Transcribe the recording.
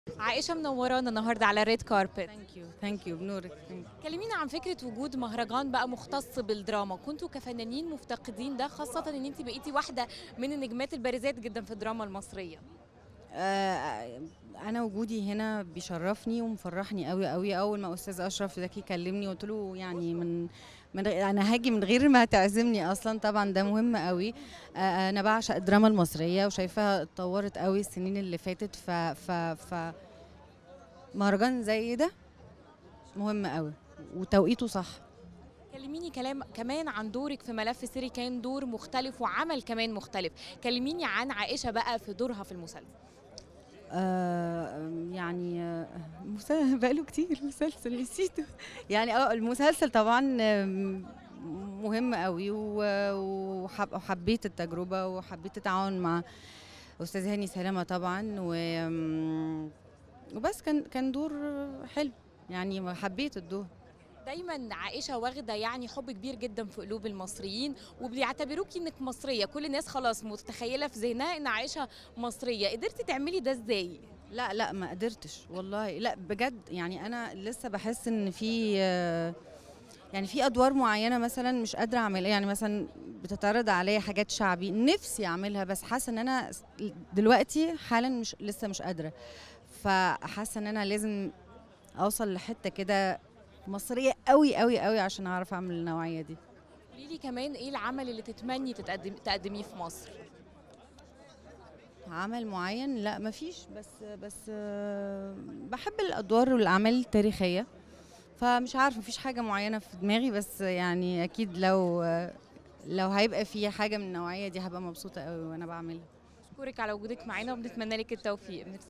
عائشه منورانا النهارده على ريد كاربت ثانك يو ثانك يو بنورك كلمينا عن فكره وجود مهرجان بقى مختص بالدراما كنتوا كفنانين مفتقدين ده خاصه ان انت بقيتي واحده من النجمات البارزات جدا في الدراما المصريه آه انا وجودي هنا بيشرفني ومفرحني قوي قوي اول ما استاذ اشرف زكي كلمني قلت له يعني من من غ- انا هاجي من غير ما تعزمني اصلا طبعا ده مهم قوي آه انا بعشق الدراما المصريه وشايفاها اتطورت قوي السنين اللي فاتت ف ف ف مهرجان زي ده مهم قوي وتوقيته صح كلميني كلام كمان عن دورك في ملف سري كان دور مختلف وعمل كمان مختلف كلميني عن عائشه بقى في دورها في المسلسل آه يعني آه، مسا- بقاله كتير مسلسل نسيته يعني اه المسلسل طبعا آم، مهم قوي و- وحب- وحبيت التجربه وحبيت التعاون مع استاذ هاني سلامه طبعا و آم، وبس كان كان دور حلو يعني حبيت الدور دايما عائشه واخده يعني حب كبير جدا في قلوب المصريين وبيعتبروكي انك مصريه كل الناس خلاص متخيله في ذهنها ان عائشه مصريه قدرتي تعملي ده ازاي لا لا ما قدرتش والله لا بجد يعني انا لسه بحس ان في آه، يعني في ادوار معينه مثلا مش قادره اعملها يعني مثلا بتتعرض عليا حاجات شعبي نفسي اعملها بس حاسه ان انا س- دلوقتي حالا مش لسه مش قادره فحاسه ان انا لازم اوصل لحته كده مصريه قوي قوي قوي عشان اعرف اعمل النوعيه دي قولي لي كمان ايه العمل اللي تتمني تتقدم تقدميه في مصر عمل معين لا مفيش بس بس آه، بحب الادوار والاعمال التاريخيه فمش عارفه مفيش حاجه معينه في دماغي بس يعني اكيد لو آه، لو هيبقى في حاجه من النوعيه دي هبقى مبسوطه قوي وانا بعملها اشكرك على وجودك معانا وبنتمنى لك التوفيق